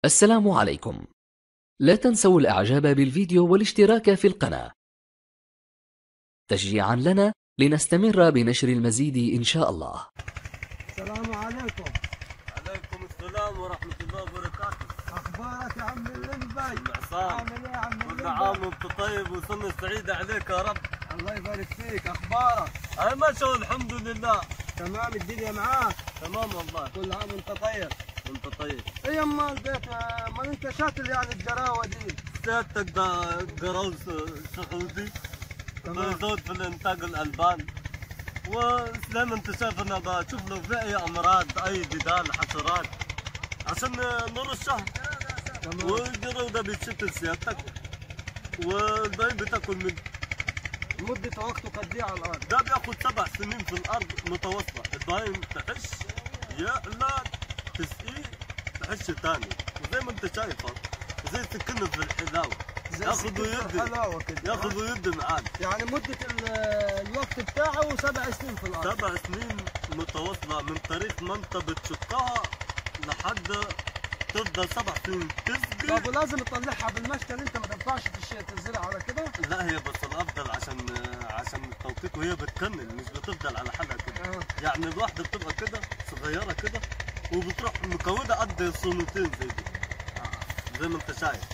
السلام عليكم لا تنسوا الاعجاب بالفيديو والاشتراك في القناة تشجيعا لنا لنستمر بنشر المزيد ان شاء الله السلام عليكم عليكم السلام ورحمة الله وبركاته اخبارك يا عم اللمبي عصام عامل ايه يا عم كل اللمبي عام وانت طيب وسنة سعيدة عليك يا رب الله يبارك فيك اخبارك هاي ما شاء الحمد لله تمام الدنيا معاك تمام والله كل عام وانت طيب وانت طيب ايه يما البيت ما انت شاتل يعني الجراوه دي سيادتك ده قروس سعودي تمام. بيزود في الانتاج الالبان وزي ما انت شايف انا بشوف لو في اي امراض اي جدال حشرات عشان نور الشهر تمام والجرو ده بيتشتل سيادتك والباقي بتاكل منه مدة وقته قد ايه على الارض ده بياخد سبع سنين في الارض متواصله الباين تحش يعلى تسقيه تحش تاني وزي ما انت شايف أهو، زي سكنه في الحلاوه زي ياخذ سكة ويدي الحلاوه كده ياخذ ويدي معانا يعني مدة ال- الوقت بتاعه سبع سنين في الارض سبع سنين متواصله من طريق ما انت بتشقها لحد تفضل سبع سنين تسقي طب ولازم تطلعها بالمشتل انت ما تنفعش تش- تزرع على كده لا هي بس الافضل عشان عشان التوقيت وهي بتكمل مش بتفضل على حالها كده آه. يعني الواحدة بتبقى كده صغيرة كده وبتروح مكودة قد صونتين زي دي زي ما انت شايف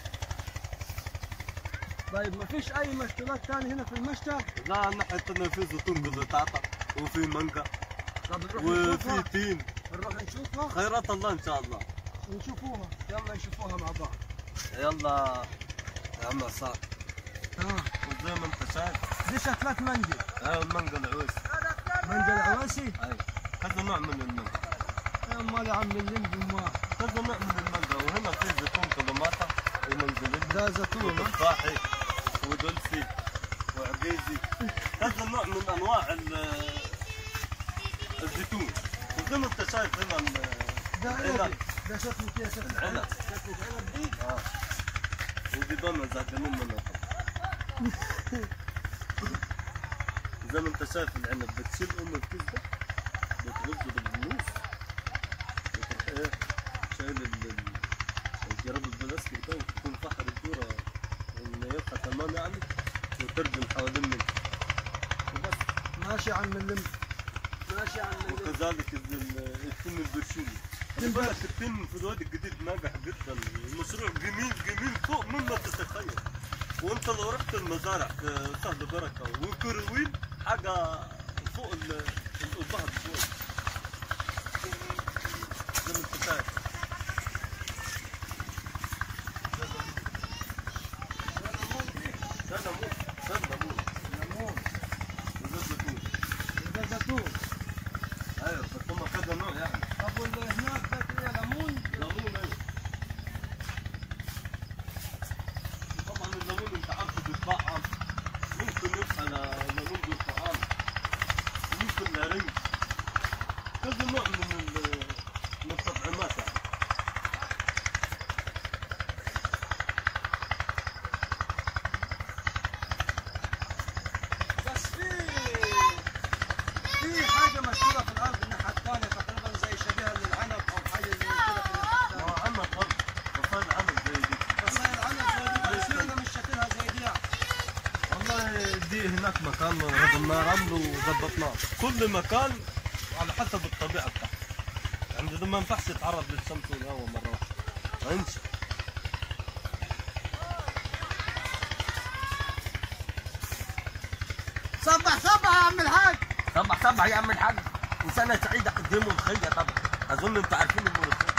طيب ما فيش اي مشتلات تاني هنا في المشتل لا ناحية انه في زيتون بزيتاتا وفي مانجا طب نروح وفي نشوفها تين نروح نشوفها خيرات الله ان شاء الله نشوفوها يلا نشوفوها مع بعض يلا يا عم عصام اه وزي ما انت شايف دي شكلات مانجا هاي المانجا العويس مانجا العواسي هاي كذا نوع من المانجا يا امال يا عم اللمبي ما كذا نوع من المانجا وهنا في زيتون كلماتا ومنزلين ده زيتون ها؟ وتفاحي ودلسي وعقيزي هذا نوع من انواع ال- الزيتون وزي ما انت شايف هنا ال- ده ايه العنب. دي؟ ده شكله كده شكله العنب. شكله عنب دي اه ودي بنا زعلانين منها زي ما انت شايف العنب بتشيل ام الكيس ده بتغزه بالنص وتروح ايه شايل ال- ال- الجراب البلاستيك ده وتكون فحر الدورة ونيتها تمام يعني وترجم حوالين منه وبس ماشي يا عم اللمبي ماشي يا عم اللمبي وكذلك ال- ال- التين البرشيمي خلي التين بالك التين في الوادي الجديد ناجح جدا المشروع جميل جميل فوق مما تتخيل وانت لو رحت المزارع في سهل بركه وكروين حاجه فوق ال- البحر شوي زي ما انت شايف ده ليمون ده ليمون ليمون وده زيتون ده زيتون ايوه بس هم كذا نوع يعني طب واللي هناك ده ايه ليمون ليمون ايوه طبعا الليمون انت عارفه بيتطعم ممكن يبقى ل- ليمون برتقال ممكن نارنج كذا نوع من ال- من التطعيمات يعني بس في في حاجة مشهورة في الأرض الناحية الثانية تقريبا زي شبيهة للعنب أو حاجة زي كده في الناحية ما هو الثانية عمل برضه وصل عمل زي دي بس هي العنب زي دي بس هي مش شكلها زي دي يعني. والله دي هناك مكان رضمنا رمل وظبطناه كل مكان على حسب الطبيعه بتاعته يعني ده ما ينفعش يتعرض للشمس والهواء مره واحده ما ينشف صبح صبح يا عم الحاج صبح صبح يا عم الحاج وسنه سعيده قدموا الخيه طبعا اظن انتوا عارفين الملوخيه